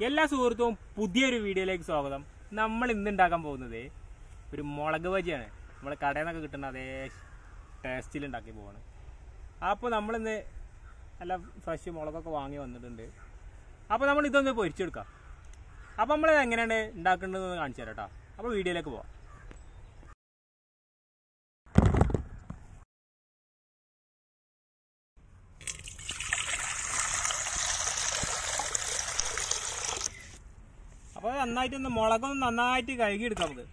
എല്ലാ സുഹൃത്തും പുതിയൊരു വീഡിയോയിലേക്ക് സ്വാഗതം നമ്മൾ ഇന്ന് ഉണ്ടാക്കാൻ പോകുന്നത് ഒരു മുളക് ബജിയാണ് നമ്മൾ കടയിൽ നിന്നൊക്കെ കിട്ടുന്ന അതേ ടേസ്റ്റിൽ ഉണ്ടാക്കി പോവാണ് അപ്പോൾ നമ്മളിന്ന് നല്ല ഫ്രഷ് മുളകൊക്കെ വാങ്ങി വന്നിട്ടുണ്ട് അപ്പോൾ നമ്മൾ ഇതൊന്ന് പൊരിച്ചെടുക്കാം അപ്പോൾ നമ്മൾ എങ്ങനെയാണ് ഉണ്ടാക്കേണ്ടതെന്ന് കാണിച്ചു തരാം കേട്ടോ അപ്പോൾ വീഡിയോയിലേക്ക് പോവാം അപ്പോൾ നന്നായിട്ടൊന്ന് മുളകൊന്ന് നന്നായിട്ട് കഴുകി എടുക്കാം നമുക്ക്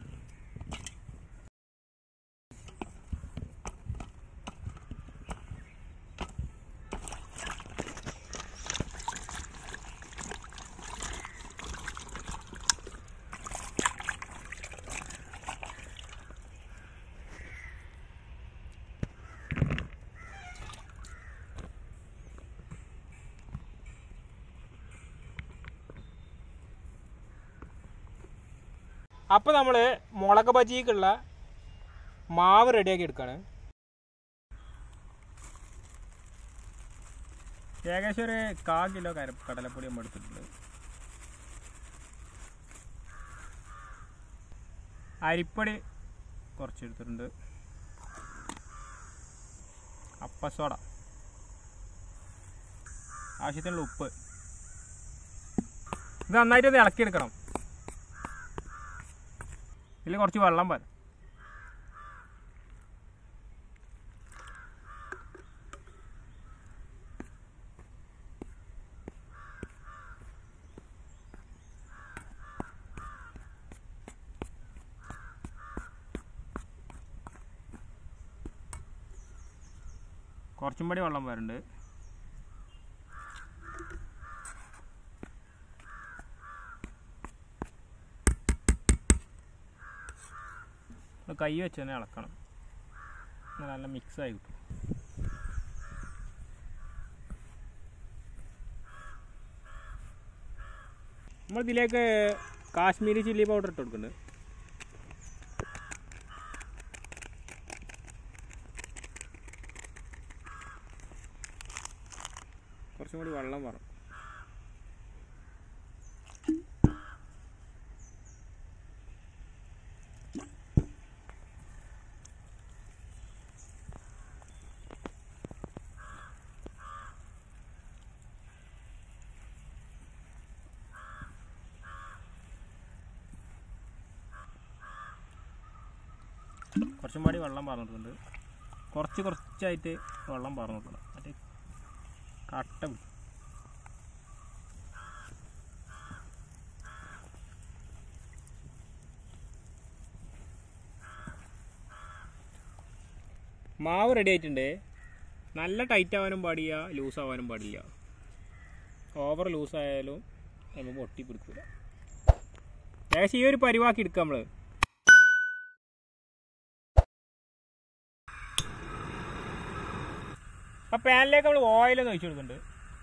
അപ്പോൾ നമ്മൾ മുളക് ബജിക്കുള്ള മാവ് റെഡിയാക്കി എടുക്കുകയാണ് ഏകദേശം ഒരു കാ കിലോ കര കടലപ്പൊടി നമ്മൾ എടുത്തിട്ടുണ്ട് അരിപ്പൊടി കുറച്ച് എടുത്തിട്ടുണ്ട് അപ്പസോഡ ആവശ്യത്തിനുള്ള ഉപ്പ് ഇത് നന്നായിട്ട് ഇളക്കിയെടുക്കണം ഇതിൽ കുറച്ച് വെള്ളം പാൽ കുറച്ചും കൂടി വെള്ളം വരുന്നുണ്ട് ഒന്ന് കൈ വെച്ച് തന്നെ ഇളക്കണം എന്നാ നല്ല മിക്സ് ആയി കിട്ടും നമ്മൾ ഇതിലേക്ക് കാശ്മീരി ചില്ലി പൗഡർ ഇട്ട് കൊടുക്കുന്നുണ്ട് കുറച്ചും കൂടി വെള്ളം വേണം കുറച്ചും പാടി വെള്ളം പറഞ്ഞിട്ടുണ്ട് കുറച്ച് കുറച്ചായിട്ട് വെള്ളം പറഞ്ഞിട്ടുണ്ട് മറ്റേ കട്ട പിടിക്കും. മാവ് റെഡി ആയിട്ടുണ്ട് നല്ല ടൈറ്റ് ആവാനും പാടില്ല ലൂസ് ആവാനും പാടില്ല ഓവർ ലൂസ് ആയാലും നമ്മൾ പൊട്ടി പിടിക്കില്ല ഏകദേശം ഈ ഒരു പരിവാക്കി എടുക്കാം നമ്മൾ ആ പാനിലേക്ക് നമ്മൾ ഓയിലൊന്ന് ഒഴിച്ചു കൊടുക്കുന്നുണ്ട്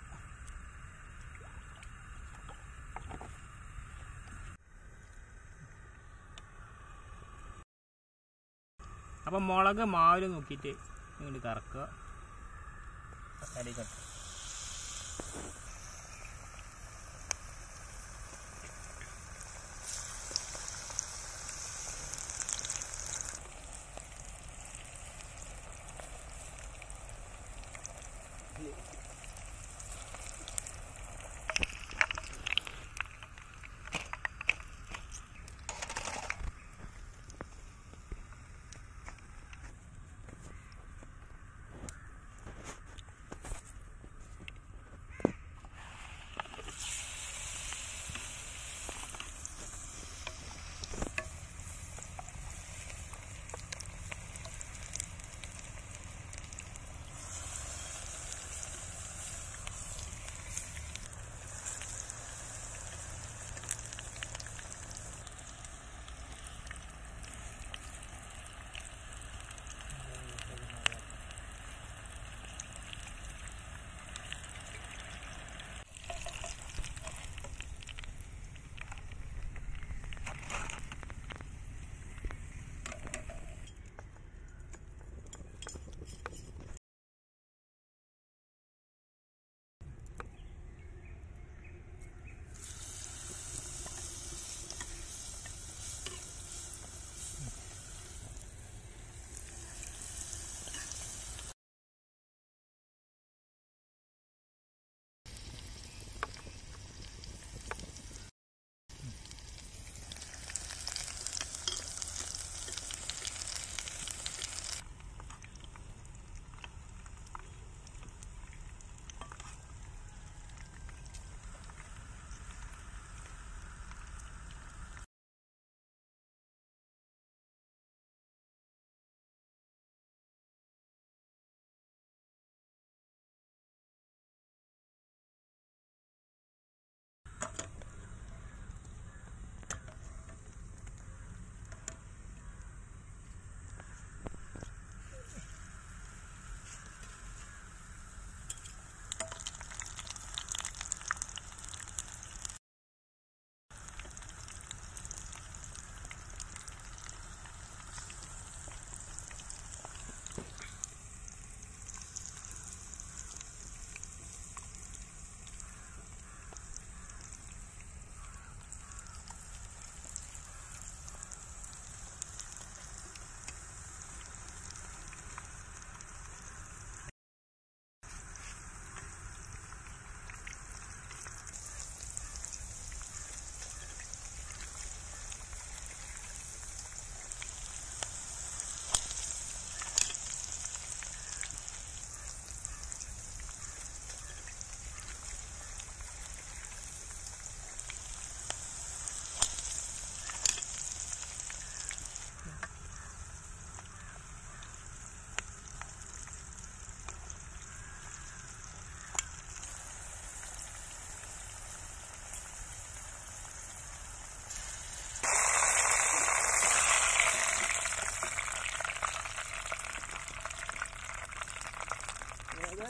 അപ്പം മുളക് മാവിൽ നോക്കിയിട്ട് ഇങ്ങോട്ട് കറക്കുക അടി കട്ട്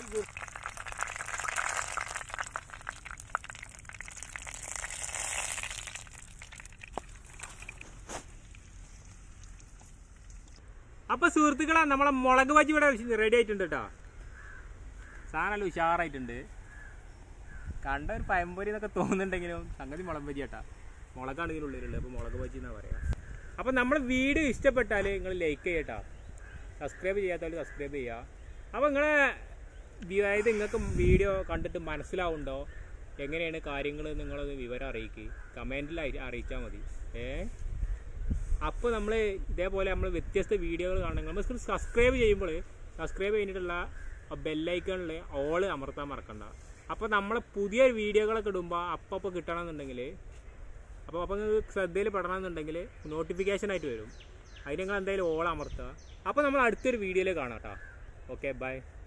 അപ്പൊ സുഹൃത്തുക്കളെ നമ്മളെ മുളക് ബജി ഇവിടെ റെഡി ആയിട്ടുണ്ട് കേട്ടോ സാധനം ഉഷാറായിട്ടുണ്ട് കണ്ട ഒരു പയമ്പൊരി എന്നൊക്കെ തോന്നുന്നുണ്ടെങ്കിലും സംഗതി മുളക് ബജി കേട്ടാ മുളകാണ് ഇതിനുള്ളിലുള്ളത് അപ്പോൾ മുളക് ബജി എന്നാ പറയാ അപ്പോൾ നമ്മൾ വീഡിയോ ഇഷ്ടപ്പെട്ടാൽ നിങ്ങൾ ലൈക്ക് ചെയ്യട്ടാ സബ്സ്ക്രൈബ് ചെയ്യാത്തവർ സബ്സ്ക്രൈബ് ചെയ്യുക അപ്പോൾ നിങ്ങളെ വി- അതായത് നിങ്ങൾക്ക് വീഡിയോ കണ്ടിട്ട് മനസ്സിലാവുണ്ടോ എങ്ങനെയാണ് കാര്യങ്ങൾ നിങ്ങളത് വിവരം അറിയിക്കുക കമൻറ്റിൽ അറിയിച്ചാൽ മതി ഏ അപ്പോൾ നമ്മൾ ഇതേപോലെ നമ്മൾ വ്യത്യസ്ത വീഡിയോകൾ കാണുമ്പോൾ നമ്മൾ സബ്സ്ക്രൈബ് ചെയ്യുമ്പോൾ സബ്സ്ക്രൈബ് ചെയ്തിട്ടുള്ള ബെല്ലൈക്കണിൽ ഓൾ അമർത്താൻ മറക്കണ്ട അപ്പോൾ നമ്മൾ പുതിയ വീഡിയോകളൊക്കെ ഇടുമ്പോൾ അപ്പം അപ്പോൾ കിട്ടണമെന്നുണ്ടെങ്കിൽ അപ്പോൾ അപ്പോൾ നിങ്ങൾക്ക് ശ്രദ്ധയിൽ പെടണമെന്നുണ്ടെങ്കിൽ നോട്ടിഫിക്കേഷൻ ആയിട്ട് വരും അതിന് നിങ്ങൾ എന്തായാലും ഓൾ അമർത്തുക അപ്പോൾ നമ്മൾ അടുത്തൊരു വീഡിയോയിൽ കാണാം കേട്ടോ ഓക്കെ ബൈ